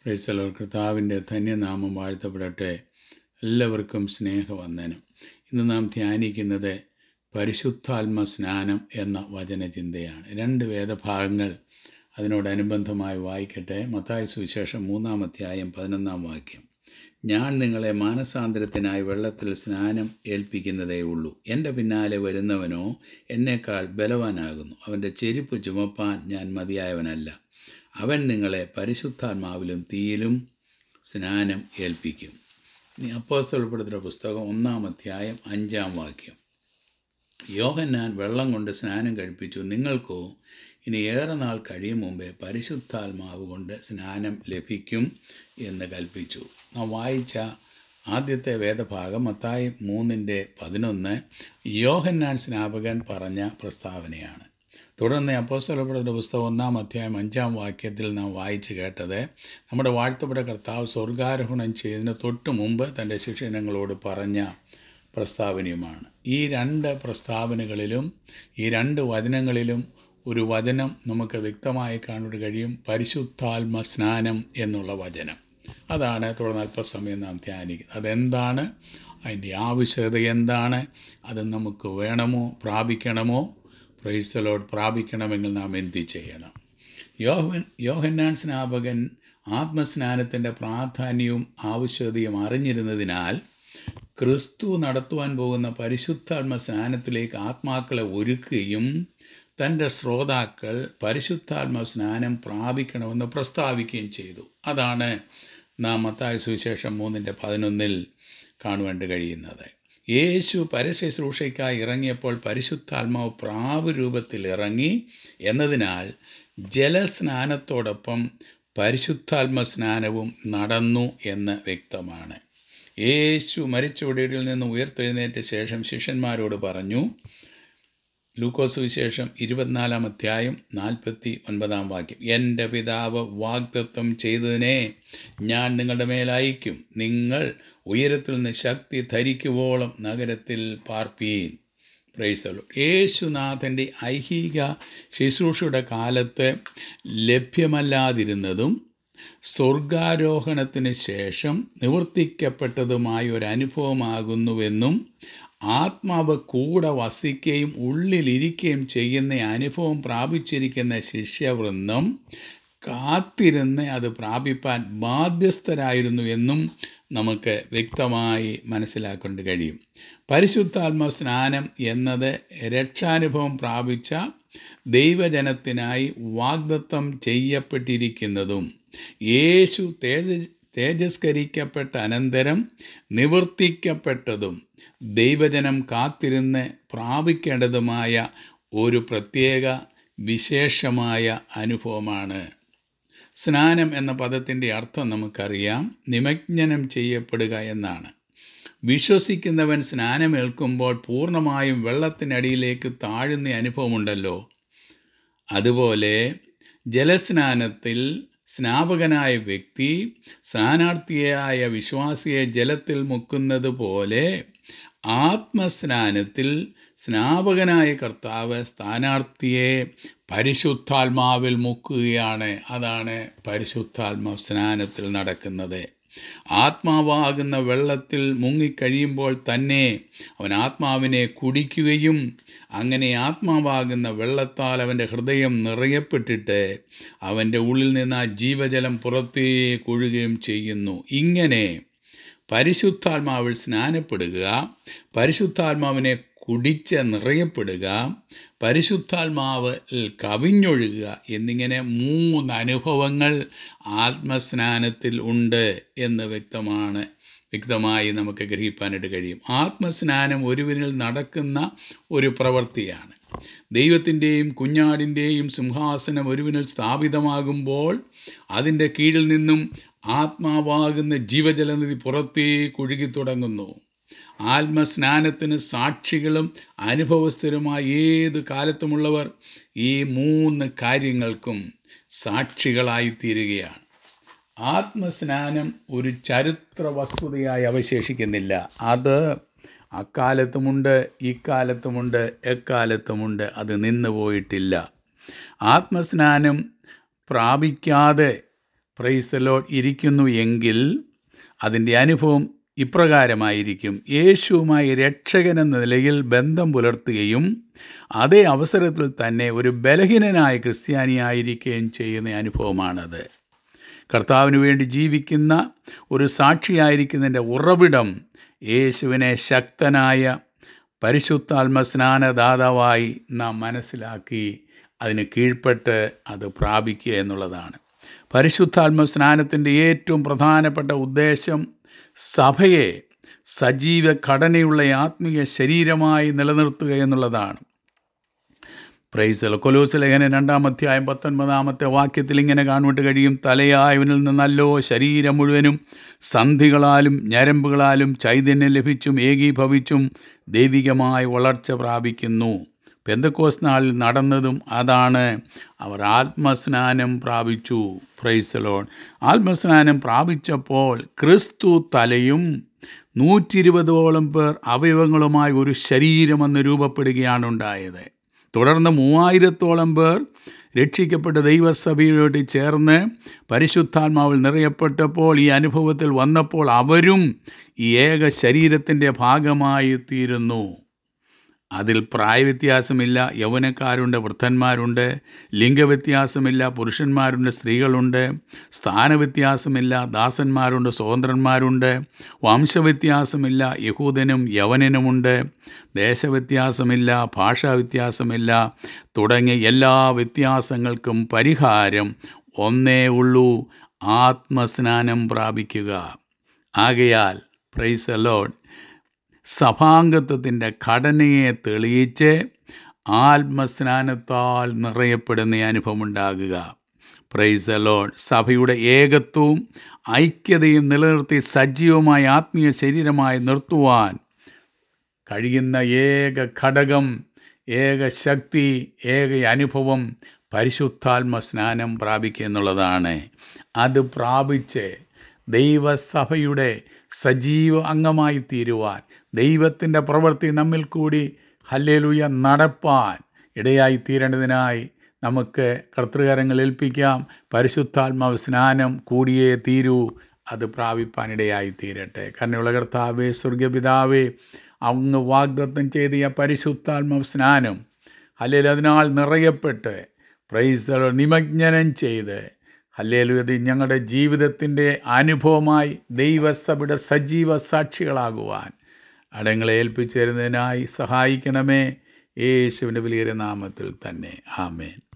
പ്രൈസലോ കർത്താവിൻ്റെ ധന്യനാമം വാഴ്ത്തപ്പെടട്ടെ എല്ലാവർക്കും സ്നേഹവന്ദനം ഇന്ന് നാം ധ്യാനിക്കുന്നത് പരിശുദ്ധാത്മ സ്നാനം എന്ന വചനചിന്തയാണ് രണ്ട് വേദഭാഗങ്ങൾ അതിനോടനുബന്ധമായി വായിക്കട്ടെ മത്തായ സുവിശേഷം മൂന്നാം അധ്യായം പതിനൊന്നാം വാക്യം ഞാൻ നിങ്ങളെ മാനസാന്തരത്തിനായി വെള്ളത്തിൽ സ്നാനം ഏൽപ്പിക്കുന്നതേ ഉള്ളൂ എൻ്റെ പിന്നാലെ വരുന്നവനോ എന്നേക്കാൾ ബലവാനാകുന്നു അവൻ്റെ ചെരുപ്പ് ചുമപ്പാൻ ഞാൻ മതിയായവനല്ല അവൻ നിങ്ങളെ പരിശുദ്ധാത്മാവിലും തീയിലും സ്നാനം ഏൽപ്പിക്കും ഇനി അപ്പോസ്തലപ്പെടുത്തുന്ന പുസ്തകം ഒന്നാം അധ്യായം അഞ്ചാം വാക്യം യോഹന്നാൻ വെള്ളം കൊണ്ട് സ്നാനം കഴിപ്പിച്ചു നിങ്ങൾക്കോ ഇനി ഏറെ നാൾ കഴിയും മുമ്പേ പരിശുദ്ധാത്മാവ് കൊണ്ട് സ്നാനം ലഭിക്കും എന്ന് കൽപ്പിച്ചു നാം വായിച്ച ആദ്യത്തെ വേദഭാഗം മത്തായി മൂന്നിൻ്റെ പതിനൊന്ന് യോഹന്നാൻ സ്നാപകൻ പറഞ്ഞ പ്രസ്താവനയാണ് തുടർന്ന് അപ്പോസ്തലപ്പെടുന്ന പുസ്തകം ഒന്നാം അധ്യായം അഞ്ചാം വാക്യത്തിൽ നാം വായിച്ചു കേട്ടത് നമ്മുടെ വാഴ്ത്തപ്പെട്ട കർത്താവ് സ്വർഗാരോഹണം ചെയ്തതിന് തൊട്ട് മുമ്പ് തൻ്റെ ശിക്ഷണങ്ങളോട് പറഞ്ഞ പ്രസ്താവനയുമാണ് ഈ രണ്ട് പ്രസ്താവനകളിലും ഈ രണ്ട് വചനങ്ങളിലും ഒരു വചനം നമുക്ക് വ്യക്തമായി കാണാൻ കഴിയും പരിശുദ്ധാത്മ സ്നാനം എന്നുള്ള വചനം അതാണ് തുടർന്ന് അല്പസമയം നാം ധ്യാനിക്കുന്നത് അതെന്താണ് അതിൻ്റെ ആവശ്യകത എന്താണ് അത് നമുക്ക് വേണമോ പ്രാപിക്കണമോ പ്രൈസലോട് പ്രാപിക്കണമെങ്കിൽ നാം എന്ത് ചെയ്യണം യോഹൻ യോഹന്നാൻ സ്നാപകൻ ആത്മസ്നാനത്തിൻ്റെ പ്രാധാന്യവും ആവശ്യകതയും അറിഞ്ഞിരുന്നതിനാൽ ക്രിസ്തു നടത്തുവാൻ പോകുന്ന പരിശുദ്ധാത്മ സ്നാനത്തിലേക്ക് ആത്മാക്കളെ ഒരുക്കുകയും തൻ്റെ ശ്രോതാക്കൾ പരിശുദ്ധാത്മ സ്നാനം പ്രാപിക്കണമെന്ന് പ്രസ്താവിക്കുകയും ചെയ്തു അതാണ് നാം മത്തായ സുവിശേഷം മൂന്നിൻ്റെ പതിനൊന്നിൽ കാണുവാൻ കഴിയുന്നത് യേശു പരശുശ്രൂഷയ്ക്കായി ഇറങ്ങിയപ്പോൾ പരിശുദ്ധാത്മാവ് പ്രാവ് രൂപത്തിൽ ഇറങ്ങി എന്നതിനാൽ ജലസ്നാനത്തോടൊപ്പം പരിശുദ്ധാത്മ സ്നാനവും നടന്നു എന്ന് വ്യക്തമാണ് യേശു മരിച്ചൊടിയിൽ നിന്ന് ഉയർത്തെഴുന്നേറ്റ ശേഷം ശിഷ്യന്മാരോട് പറഞ്ഞു ലൂക്കോസ് വിശേഷം ഇരുപത്തിനാലാം അധ്യായം നാൽപ്പത്തി ഒൻപതാം വാക്യം എൻ്റെ പിതാവ് വാഗ്ദത്വം ചെയ്തതിനെ ഞാൻ നിങ്ങളുടെ മേലയക്കും നിങ്ങൾ ഉയരത്തിൽ നിന്ന് ശക്തി ധരിക്കുവോളം നഗരത്തിൽ പാർപ്പീൻ പ്രൈസലു യേശുനാഥൻ്റെ ഐഹിക ശുശ്രൂഷയുടെ കാലത്ത് ലഭ്യമല്ലാതിരുന്നതും സ്വർഗാരോഹണത്തിന് ശേഷം നിവർത്തിക്കപ്പെട്ടതുമായ ഒരു അനുഭവമാകുന്നുവെന്നും ആത്മാവ് കൂടെ വസിക്കുകയും ഉള്ളിലിരിക്കുകയും ചെയ്യുന്ന അനുഭവം പ്രാപിച്ചിരിക്കുന്ന ശിഷ്യവൃന്ദം കാത്തിരുന്ന് അത് പ്രാപിപ്പാൻ ബാധ്യസ്ഥരായിരുന്നു എന്നും നമുക്ക് വ്യക്തമായി മനസ്സിലാക്കേണ്ട കഴിയും പരിശുദ്ധാത്മ സ്നാനം എന്നത് രക്ഷാനുഭവം പ്രാപിച്ച ദൈവജനത്തിനായി വാഗ്ദത്തം ചെയ്യപ്പെട്ടിരിക്കുന്നതും യേശു തേജ തേജസ്കരിക്കപ്പെട്ട അനന്തരം നിവർത്തിക്കപ്പെട്ടതും ദൈവജനം കാത്തിരുന്ന് പ്രാപിക്കേണ്ടതുമായ ഒരു പ്രത്യേക വിശേഷമായ അനുഭവമാണ് സ്നാനം എന്ന പദത്തിൻ്റെ അർത്ഥം നമുക്കറിയാം നിമജ്ഞനം ചെയ്യപ്പെടുക എന്നാണ് വിശ്വസിക്കുന്നവൻ സ്നാനമേൽക്കുമ്പോൾ പൂർണ്ണമായും വെള്ളത്തിനടിയിലേക്ക് താഴുന്ന അനുഭവമുണ്ടല്ലോ അതുപോലെ ജലസ്നാനത്തിൽ സ്നാപകനായ വ്യക്തി സ്ഥാനാർത്ഥിയായ വിശ്വാസിയെ ജലത്തിൽ മുക്കുന്നത് പോലെ ആത്മസ്നാനത്തിൽ സ്നാപകനായ കർത്താവ് സ്ഥാനാർത്ഥിയെ പരിശുദ്ധാത്മാവിൽ മുക്കുകയാണ് അതാണ് പരിശുദ്ധാത്മ സ്നാനത്തിൽ നടക്കുന്നത് ആത്മാവാകുന്ന വെള്ളത്തിൽ മുങ്ങിക്കഴിയുമ്പോൾ തന്നെ അവൻ ആത്മാവിനെ കുടിക്കുകയും അങ്ങനെ ആത്മാവാകുന്ന വെള്ളത്താൽ അവൻ്റെ ഹൃദയം നിറയപ്പെട്ടിട്ട് അവൻ്റെ ഉള്ളിൽ നിന്ന് ആ ജീവജലം പുറത്തേക്ക് ഒഴുകുകയും ചെയ്യുന്നു ഇങ്ങനെ പരിശുദ്ധാത്മാവിൽ സ്നാനപ്പെടുക പരിശുദ്ധാത്മാവിനെ കുടിച്ച് നിറയപ്പെടുക പരിശുദ്ധാത്മാവ് കവിഞ്ഞൊഴുകുക എന്നിങ്ങനെ മൂന്ന് അനുഭവങ്ങൾ ആത്മസ്നാനത്തിൽ ഉണ്ട് എന്ന് വ്യക്തമാണ് വ്യക്തമായി നമുക്ക് ഗ്രഹിക്കാനായിട്ട് കഴിയും ആത്മസ്നാനം ഒരുവനിൽ നടക്കുന്ന ഒരു പ്രവൃത്തിയാണ് ദൈവത്തിൻ്റെയും കുഞ്ഞാടിൻ്റെയും സിംഹാസനം ഒരുവനിൽ സ്ഥാപിതമാകുമ്പോൾ അതിൻ്റെ കീഴിൽ നിന്നും ആത്മാവാകുന്ന ജീവജലനിധി പുറത്തേക്ക് ഒഴുകി തുടങ്ങുന്നു ആത്മസ്നാനത്തിന് സാക്ഷികളും അനുഭവസ്ഥരുമായ ഏത് കാലത്തുമുള്ളവർ ഈ മൂന്ന് കാര്യങ്ങൾക്കും സാക്ഷികളായി തീരുകയാണ് ആത്മസ്നാനം ഒരു ചരിത്ര വസ്തുതയായി അവശേഷിക്കുന്നില്ല അത് അക്കാലത്തുമുണ്ട് ഇക്കാലത്തുമുണ്ട് എക്കാലത്തുമുണ്ട് അത് നിന്നു പോയിട്ടില്ല ആത്മസ്നാനം പ്രാപിക്കാതെ പ്രൈസലോ ഇരിക്കുന്നു എങ്കിൽ അതിൻ്റെ അനുഭവം ഇപ്രകാരമായിരിക്കും യേശുവുമായി രക്ഷകൻ എന്ന നിലയിൽ ബന്ധം പുലർത്തുകയും അതേ അവസരത്തിൽ തന്നെ ഒരു ബലഹീനനായ ക്രിസ്ത്യാനിയായിരിക്കുകയും ചെയ്യുന്ന അനുഭവമാണത് കർത്താവിന് വേണ്ടി ജീവിക്കുന്ന ഒരു സാക്ഷിയായിരിക്കുന്നതിൻ്റെ ഉറവിടം യേശുവിനെ ശക്തനായ പരിശുദ്ധാത്മ സ്നാനദാതാവായി നാം മനസ്സിലാക്കി അതിന് കീഴ്പ്പെട്ട് അത് പ്രാപിക്കുക എന്നുള്ളതാണ് പരിശുദ്ധാത്മ സ്നാനത്തിൻ്റെ ഏറ്റവും പ്രധാനപ്പെട്ട ഉദ്ദേശം സഭയെ സജീവ ഘടനയുള്ള ആത്മീയ ശരീരമായി നിലനിർത്തുക എന്നുള്ളതാണ് പ്രൈസൽ കൊലോസ് ലേഖനം രണ്ടാം അധ്യായം പത്തൊൻപതാമത്തെ വാക്യത്തിൽ ഇങ്ങനെ കാണുവാൻ കഴിയും തലയായവനിൽ നിന്നല്ലോ ശരീരം മുഴുവനും സന്ധികളാലും ഞരമ്പുകളാലും ചൈതന്യം ലഭിച്ചും ഏകീഭവിച്ചും ദൈവികമായ വളർച്ച പ്രാപിക്കുന്നു പെന്തക്കോസ് നാളിൽ നടന്നതും അതാണ് അവർ ആത്മസ്നാനം പ്രാപിച്ചു പ്രൈസലോൺ ആത്മസ്നാനം പ്രാപിച്ചപ്പോൾ ക്രിസ്തു തലയും നൂറ്റി ഇരുപതോളം പേർ അവയവങ്ങളുമായി ഒരു ശരീരമെന്ന് രൂപപ്പെടുകയാണ് ഉണ്ടായത് തുടർന്ന് മൂവായിരത്തോളം പേർ രക്ഷിക്കപ്പെട്ട ദൈവസഭയോട് ചേർന്ന് പരിശുദ്ധാത്മാവിൽ നിറയപ്പെട്ടപ്പോൾ ഈ അനുഭവത്തിൽ വന്നപ്പോൾ അവരും ഈ ഏക ശരീരത്തിൻ്റെ ഭാഗമായി തീരുന്നു അതിൽ പ്രായവ്യത്യാസമില്ല യൗവനക്കാരുണ്ട് വൃദ്ധന്മാരുണ്ട് ലിംഗവ്യത്യാസമില്ല പുരുഷന്മാരുണ്ട് സ്ത്രീകളുണ്ട് സ്ഥാനവ്യത്യാസമില്ല ദാസന്മാരുണ്ട് സ്വതന്ത്രന്മാരുണ്ട് വംശവ്യത്യാസമില്ല യഹൂദനും യവനനുമുണ്ട് ദേശവ്യത്യാസമില്ല ഭാഷാ വ്യത്യാസമില്ല തുടങ്ങിയ എല്ലാ വ്യത്യാസങ്ങൾക്കും പരിഹാരം ഒന്നേ ഉള്ളൂ ആത്മസ്നാനം പ്രാപിക്കുക ആകയാൽ പ്രൈസ് അലോഡ് സഭാംഗത്വത്തിൻ്റെ ഘടനയെ തെളിയിച്ച് ആത്മസ്നാനത്താൽ നിറയപ്പെടുന്ന അനുഭവം ഉണ്ടാകുക പ്രൈസ് അലോഡ് സഭയുടെ ഏകത്വവും ഐക്യതയും നിലനിർത്തി സജീവമായ ആത്മീയ ശരീരമായി നിർത്തുവാൻ കഴിയുന്ന ഏക ഘടകം ഏക ശക്തി ഏക അനുഭവം പരിശുദ്ധാത്മ സ്നാനം പ്രാപിക്കുക എന്നുള്ളതാണ് അത് പ്രാപിച്ച് ദൈവസഭയുടെ സജീവ അംഗമായി തീരുവാൻ ദൈവത്തിൻ്റെ പ്രവൃത്തി നമ്മിൽ കൂടി ഹല്ലേലൂയ നടപ്പാൻ ഇടയായി തീരേണ്ടതിനായി നമുക്ക് കർത്തൃകരങ്ങൾ ഏൽപ്പിക്കാം പരിശുദ്ധാത്മാവ് സ്നാനം കൂടിയേ തീരൂ അത് പ്രാപിപ്പാനിടയായി തീരട്ടെ കരുണയുള്ള കർത്താവേ സ്വർഗപിതാവേ അങ്ങ് വാഗ്ദത്തം ചെയ്ത പരിശുദ്ധാത്മാവ് സ്നാനം അല്ലെങ്കിൽ അതിനാൽ നിറയപ്പെട്ട് പ്രൈസ് നിമജ്ഞനം ചെയ്ത് ഹല്ലേലുയത് ഞങ്ങളുടെ ജീവിതത്തിൻ്റെ അനുഭവമായി ദൈവസഭയുടെ സജീവ സാക്ഷികളാകുവാൻ അടങ്ങളെ ഏൽപ്പിച്ചു തരുന്നതിനായി സഹായിക്കണമേ യേശുവിൻ്റെ വലിയ നാമത്തിൽ തന്നെ ആമേൻ